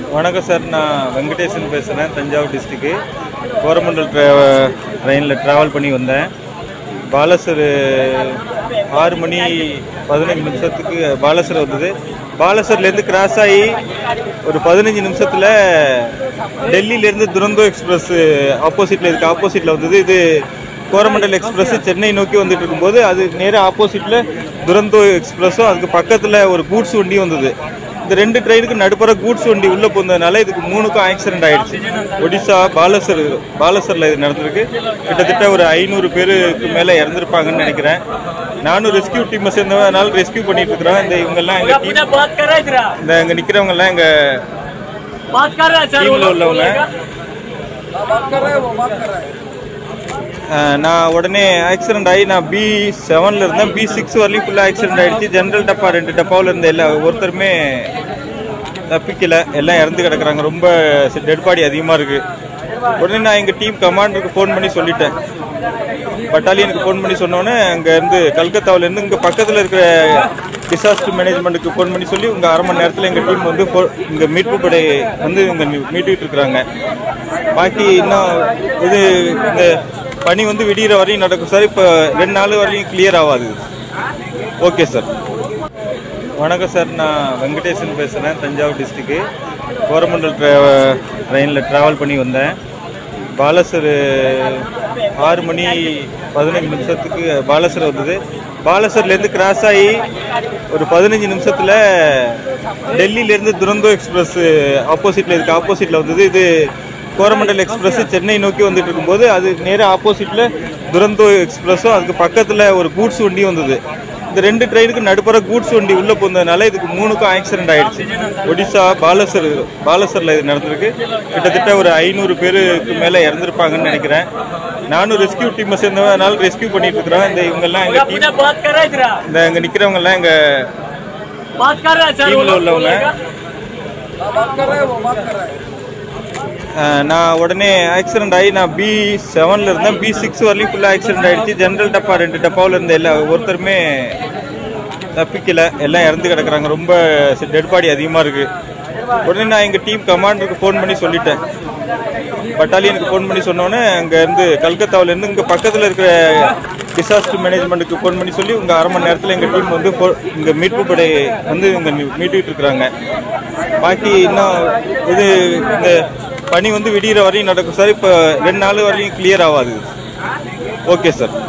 வணக்கம் சார் நான் வெங்கடேசன் பேசுகிறேன் தஞ்சாவூர் டிஸ்ட்ரிக்கு கோரமண்டல் ட்ரெயினில் ட்ராவல் பண்ணி வந்தேன் பாலசர் ஆறு மணி பதினஞ்சு நிமிஷத்துக்கு பாலசர் வந்தது பாலசர்லேருந்து கிராஸ் ஆகி ஒரு பதினஞ்சு நிமிஷத்தில் டெல்லியிலேருந்து துரந்தோ எக்ஸ்பிரஸ் ஆப்போசிட்டில் இருக்குது ஆப்போசிட்டில் வந்தது இது கோரமண்டல் எக்ஸ்பிரஸ் சென்னை நோக்கி வந்துட்டு இருக்கும்போது அது நேராக ஆப்போசிட்டில் துரந்தோ எக்ஸ்பிரஸும் அதுக்கு பக்கத்தில் ஒரு கூட்ஸ் வண்டியும் வந்தது இந்த ரெண்டு ட்ரெயினுக்கு நடுப்புற கூட்ஸ் வண்டி உள்ளே போனதுனால இதுக்கு மூணுக்கும் ஆக்சிடென்ட் ஆயிடுச்சு ஒடிசா பாலசர் பாலசரில் இது நடந்திருக்கு கிட்டத்தட்ட ஒரு ஐநூறு பேருக்கு மேலே இறந்துருப்பாங்கன்னு நினைக்கிறேன் நானும் ரெஸ்கியூ டீமை சேர்ந்தவனால ரெஸ்கியூ பண்ணிட்டு இருக்கிறோம் இந்த இவங்கெல்லாம் எங்கள் டீம் पूरा बात कर रहा है इधर இந்த இங்கே நிற்கிறவங்கெல்லாம் எங்கள் बात कर रहा है सर டீமில் உள்ளவங்க அஹ் நான் உடனே ஆக்சிடென்ட் ஆகி நான் பி செவனில் இருந்தேன் பி சிக்ஸ் வரலையும் ஃபுல்லாக ஆக்சிடென்ட் ஆகிடுச்சு ஜென்ரல் டப்பா ரெண்டு டப்பாவில் இருந்த எல்லா ஒருத்தருமே தப்பிக்கல எல்லாம் இறந்து கிடக்குறாங்க ரொம்ப டெட் பாடி அதிகமாக இருக்குது உடனே நான் எங்கள் டீம் கமாண்டருக்கு ஃபோன் பண்ணி சொல்லிட்டேன் பட்டாலியனுக்கு ஃபோன் பண்ணி சொன்னோன்னே அங்கேருந்து கல்கத்தாவிலேருந்து இங்கே பக்கத்தில் இருக்கிற டிசாஸ்டர் மேனேஜ்மெண்ட்டுக்கு ஃபோன் பண்ணி சொல்லி உங்கள் அரை மணி நேரத்தில் எங்கள் டீம் வந்து இங்கே மீட்பு படை வந்து இங்கே மீட்டுக்கிட்டு இருக்கிறாங்க பாக்கி இன்னும் இது இந்த பனி வந்து விடிகிற வரையும் நடக்கும் சார் இப்போ ரெண்டு நாள் வரையும் கிளியர் ஆகாது ஓகே சார் வணக்கம் சார் நான் வெங்கடேசன் பேசுகிறேன் தஞ்சாவூர் டிஸ்ட்ரிக்கு கோரமண்டல் ட்ரெயினில் ட்ராவல் பண்ணி வந்தேன் பாலசர் ஆறு மணி பதினஞ்சு நிமிஷத்துக்கு பாலசர் வந்தது பாலசர்லேருந்து கிராஸ் ஆகி ஒரு பதினஞ்சு நிமிஷத்தில் டெல்லியிலேருந்து துரந்தோ எக்ஸ்பிரஸ் ஆப்போசிட்டில் இருக்குது ஆப்போசிட்டில் வந்தது இது கோரமண்டல் எக்ஸ்பிரஸ் சென்னை நோக்கி வந்துட்டு இருக்கும்போது அது நேராக ஆப்போசிட்டில் துரந்தோ எக்ஸ்பிரஸும் அதுக்கு பக்கத்தில் ஒரு கூட்ஸ் வண்டியும் வந்தது இந்த ரெண்டு ட்ரெயினுக்கு நடுப்புற கூட்ஸ் வண்டி உள்ளே போனதுனால இதுக்கு மூணுக்கும் ஆக்சிடென்ட் ஆயிடுச்சு ஒடிசா பாலசர் பாலசரில் இது நடந்திருக்கு கிட்டத்தட்ட ஒரு ஐநூறு பேருக்கு மேலே இறந்துருப்பாங்கன்னு நினைக்கிறேன் நானும் ரெஸ்கியூ டீமை சேர்ந்தவனால ரெஸ்கியூ பண்ணிட்டு இருக்கிறோம் இந்த இவங்கெல்லாம் எங்கள் पूरा டீம் बात कर रहा है इधर இந்த இங்கே நிற்கிறவங்கெல்லாம் எங்கள் बात कर रहा है सर டீமில் உள்ளவங்க அஹ் நான் உடனே ஆக்சிடென்ட் ஆகி நான் பி செவனில் இருந்தேன் பி சிக்ஸ் வரலையும் ஃபுல்லாக ஆக்சிடென்ட் ஆகிடுச்சு ஜென்ரல் டப்பா ரெண்டு டப்பாவில் இருந்த எல்லா ஒருத்தருமே தப்பிக்கல எல்லாம் இறந்து கிடக்குறாங்க ரொம்ப டெட் பாடி அதிகமாக இருக்குது உடனே நான் எங்கள் டீம் கமாண்டருக்கு ஃபோன் பண்ணி சொல்லிட்டேன் பட்டாலியனுக்கு ஃபோன் பண்ணி சொன்னோன்னே அங்கேருந்து கல்கத்தாவிலேருந்து இங்கே பக்கத்தில் இருக்கிற டிசாஸ்டர் மேனேஜ்மெண்ட்டுக்கு ஃபோன் பண்ணி சொல்லி உங்கள் அரை மணி நேரத்தில் எங்கள் டீம் வந்து இங்கே மீட்பு படை வந்து இங்கே மீட்டுக்கிட்டு இருக்கிறாங்க பாக்கி இன்னும் இது இந்த பனி வந்து விடிகிற வரையும் நடக்கும் சார் இப்போ ரெண்டு நாள் வரையும் கிளியர் ஆகாது ஓகே சார்